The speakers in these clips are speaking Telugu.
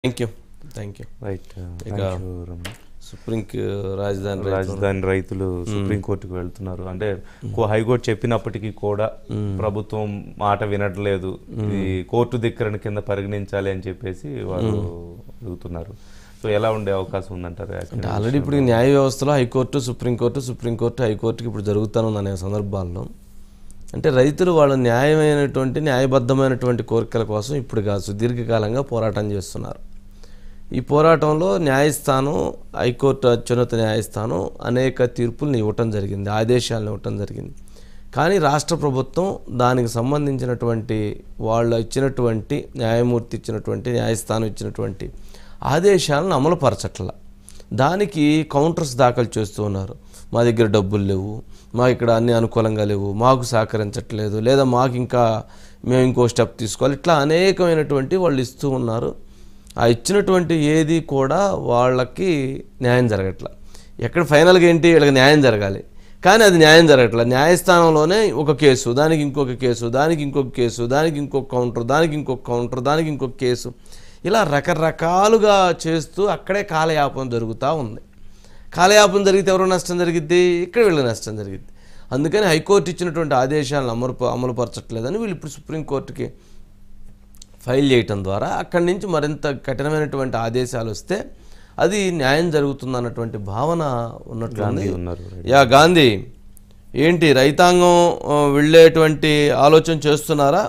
Thank you thank you right ఇక సుప్రీం రాజధాని రైతులు- రాజధాని రైతులు సుప్రీంకోర్టుకు వెళ్తున్నారు అంటే కో- హైకోర్టు చెప్పినప్పటికీ కూడా ప్రభుత్వం మాట వినట్లేదు ఇది కోర్టు ధిక్కరణ కింద పరిగణించాలి అని చెప్పేసి వాళ్ళు అడుగుతున్నారు సో ఎలా ఉండే అవకాశం ఉందంటారు అంటే యాక్చువల్లీ? ఆల్రెడీ ఇప్పుడు ఈ న్యాయ వ్యవస్థలో హైకోర్టు సుప్రీంకోర్టు సుప్రీంకోర్టు హైకోర్టుకి ఇప్పుడు జరుగుతాను అనే సందర్భాల్లో అంటే రైతులు వాళ్ళ న్యాయమైనటువంటి న్యాయబద్ధమైనటువంటి కోరికల కోసం ఇప్పుడు కాదు సుదీర్ఘకాలంగా పోరాటం చేస్తున్నారు ఈ పోరాటంలో న్యాయస్థానం హైకోర్టు అత్యున్నత న్యాయస్థానం అనేక తీర్పులను ఇవ్వటం జరిగింది ఆదేశాలను ఇవ్వటం జరిగింది కానీ రాష్ట్ర ప్రభుత్వం దానికి సంబంధించినటువంటి వాళ్ళు ఇచ్చినటువంటి న్యాయమూర్తి ఇచ్చినటువంటి న్యాయస్థానం ఇచ్చినటువంటి ఆదేశాలను అమలుపరచట్ల దానికి కౌంటర్స్ దాఖలు చేస్తూ ఉన్నారు మా దగ్గర డబ్బులు లేవు మా ఇక్కడ అన్ని అనుకూలంగా లేవు మాకు సహకరించట్లేదు లేదా మాకు ఇంకా మేము ఇంకో స్టెప్ తీసుకోవాలి ఇట్లా అనేకమైనటువంటి వాళ్ళు ఇస్తూ ఉన్నారు ఆ ఇచ్చినటువంటి ఏది కూడా వాళ్ళకి న్యాయం జరగట్ల ఎక్కడ ఫైనల్గా ఏంటి వీళ్ళకి న్యాయం జరగాలి కానీ అది న్యాయం జరగట్ల న్యాయస్థానంలోనే ఒక కేసు దానికి ఇంకొక కేసు దానికి ఇంకొక కేసు దానికి ఇంకొక కౌంటర్ దానికి ఇంకొక కౌంటర్ దానికి ఇంకొక కేసు ఇలా రకరకాలుగా చేస్తూ అక్కడే కాలయాపన జరుగుతూ ఉంది కాలయాపన జరిగితే ఎవరో నష్టం జరిగిద్ది ఇక్కడ వీళ్ళకి నష్టం జరిగిద్ది అందుకని హైకోర్టు ఇచ్చినటువంటి ఆదేశాలను అమలు అమలుపరచట్లేదని వీళ్ళు ఇప్పుడు సుప్రీంకోర్టుకి ఫైల్ చేయటం ద్వారా అక్కడి నుంచి మరింత కఠినమైనటువంటి ఆదేశాలు వస్తే అది న్యాయం జరుగుతుంది అన్నటువంటి భావన ఉన్నట్లుంది గాంధీ ఉన్నారు యా గాంధీ ఏంటి రైతాంగం ఆ, వెళ్ళేటువంటి ఆలోచన చేస్తున్నారా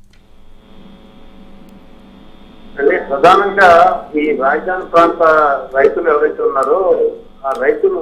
అంటే ప్రధానంగా ఈ రాజధాని ప్రాంత రైతులు ఎవరైతే ఉన్నారో ఆ రైతులు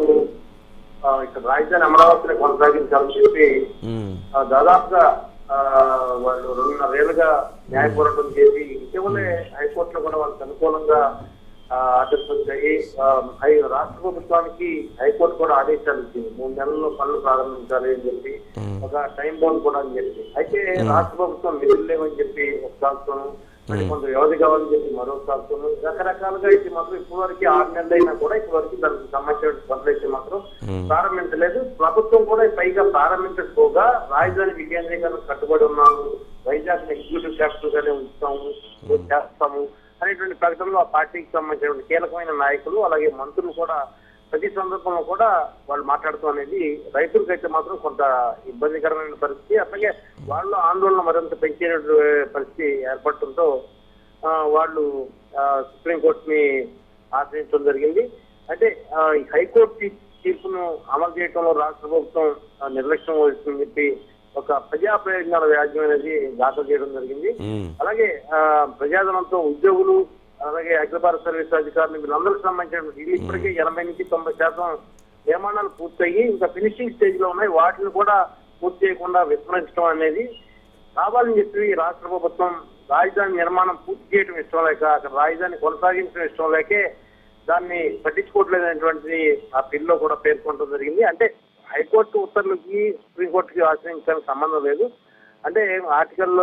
ఆ, ఇక్కడ రాజధాని అమరావతిని కొనసాగించాలని చెప్పి ఉమ్, ఆ, దాదాపుగా ఆ, వాళ్ళు రెండున్నరేళ్లుగా న్యాయ పోరాటం చేసి ఇటీవలే హైకోర్టులో కూడా వాళ్ళకి అనుకూలంగా ఆ, ఆర్డర్స్ వచ్చాయి ఆ, హై- రాష్ట్ర ప్రభుత్వానికి హైకోర్టు కూడా ఆదేశాలు ఇచ్చింది మూడు నెలల్లో పనులు ప్రారంభించాలి అని చెప్పి ఒక టైం బౌండ్ కూడా అని చెప్పి అయితే రాష్ట్ర ప్రభుత్వం నిధులు లేవని చెప్పి ఒక సంవత్సరం మరి కొంత వ్యవధి కావాలని చెప్పి మరో సంవత్సరం రకరకాలుగా అయితే మాత్రం ఇప్పటి వరకు ఆరు నెలలు అయినా కూడా ఇప్పటి వరకు దానికి సంబంధించిన పనులు అయితే మాత్రం ప్రారంభించలేదు ప్రభుత్వం కూడా పైగా ప్రారంభించకపోగా రాజధాని వికేంద్రీకరణ కట్టుబడి ఉన్నాము వైజాగ్ ఎగ్జిక్యూటివ్ క్యాపిటల్ గానే ఉంచుతాము చేస్తాము అనేటువంటి ప్రకటనలో ఆ పార్టీకి సంబంధించినటువంటి కీలకమైన నాయకులు అలాగే మంత్రులు కూడా ప్రతి సందర్భంలో కూడా వాళ్ళు మాట్లాడుతూ అనేది రైతులకైతే మాత్రం కొంత ఇబ్బందికరమైన పరిస్థితి అట్లాగే వాళ్ళు ఆందోళన మరింత పెంచే పరిస్థితి ఏర్పడటంతో ఆ, వాళ్ళు ఆ, సుప్రీంకోర్టుని ఆశ్రయించడం జరిగింది అయితే ఆ, ఈ హైకోర్టు తీ- తీర్పును అమలు చేయడంలో రాష్ట్ర ప్రభుత్వం ఆ, నిర్లక్ష్యం వహిస్తుందని చెప్పి ఒక ప్రజా ప్రయోజనాల వ్యాజ్యం అనేది దాఖలు చేయడం జరిగింది ఉమ్, అలాగే ఆ, ప్రజాధనంతో ఉద్యోగులు అలాగే అఖిల భారత సర్వీస్ అధికారులు వీళ్ళందరికీ సంబంధించిన వీళ్ళు ఇప్పటికే ఎనభై నుంచి తొంభై శాతం నిర్మాణాలు పూర్తయ్యి ఇంకా ఫినిషింగ్ స్టేజ్ లో ఉన్నాయి వాటిని కూడా పూర్తి చేయకుండా విస్మరించడం అనేది కావాలని చెప్పి రాష్ట్ర ప్రభుత్వం రాజధాని నిర్మాణం పూర్తి చేయడం ఇష్టం లేక అక్కడ రాజధాని కొనసాగించడం ఇష్టం లేకే దాన్ని పట్టించుకోవట్లేదనేటువంటిది ఆ బిల్లో కూడా పేర్కొనడం జరిగింది అంటే హైకోర్టు ఉత్తర్వులకి సుప్రీంకోర్టుకి ఆశ్రయించడానికి సంబంధం లేదు అంటే ఆర్టికల్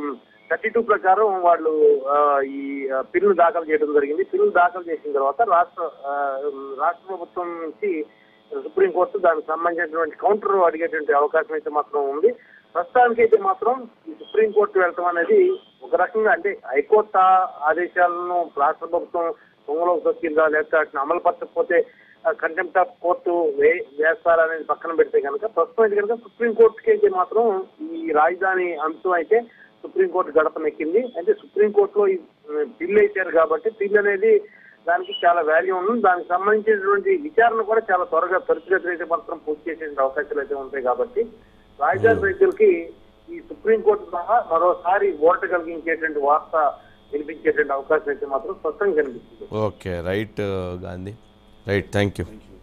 థర్టీ టూ ప్రకారం వాళ్ళు ఆ, ఈ బిల్లు దాఖలు చేయడం జరిగింది బిల్లు దాఖలు చేసిన తర్వాత రాష్ట్ర ఆ, రాష్ట్ర ప్రభుత్వం నుంచి సుప్రీంకోర్టు దానికి సంబంధించినటువంటి కౌంటర్ అడిగేటువంటి అవకాశం అయితే మాత్రం ఉంది ప్రస్తుతానికి అయితే మాత్రం ఈ సుప్రీంకోర్టు వెళ్ళటం అనేది ఒక రకంగా అంటే హైకోర్టు ఆ- ఆదేశాలను రాష్ట్ర ప్రభుత్వం పొంగలోకి తొక్కిందా లేకపోతే వాటిని అమలు పరచకపోతే కంటెంప్ట్ ఆఫ్ కోర్టు వే వేస్తారనేది పక్కన పెడితే కనుక ప్రస్తుతం అయితే కనుక సుప్రీంకోర్టుకి అయితే మాత్రం ఈ రాజధాని అంశం అయితే సుప్రీంకోర్టు గడపనెక్కింది అయితే సుప్రీంకోర్టులో ఈ బిల్ వేశారు కాబట్టి బిల్ అనేది దానికి చాలా వాల్యూ ఉంది దానికి సంబంధించినటువంటి విచారణ కూడా చాలా త్వరగా త్వరితగతిన అయితే మాత్రం పూర్తి చేసే అవకాశాలు అయితే ఉంటాయి కాబట్టి రాజధాని రైతులకి ఈ సుప్రీంకోర్టు ద్వారా మరోసారి ఓట కలిగించేటువంటి వార్త వినిపించేటువంటి అవకాశం అయితే మాత్రం స్పష్టంగా కనిపిస్తుంది okay right Gandhi right thank you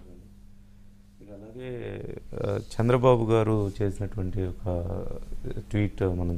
ఇక అలాగే ఆ, చంద్రబాబు గారు చేసినటువంటి ఒక ట్వీట్ మనం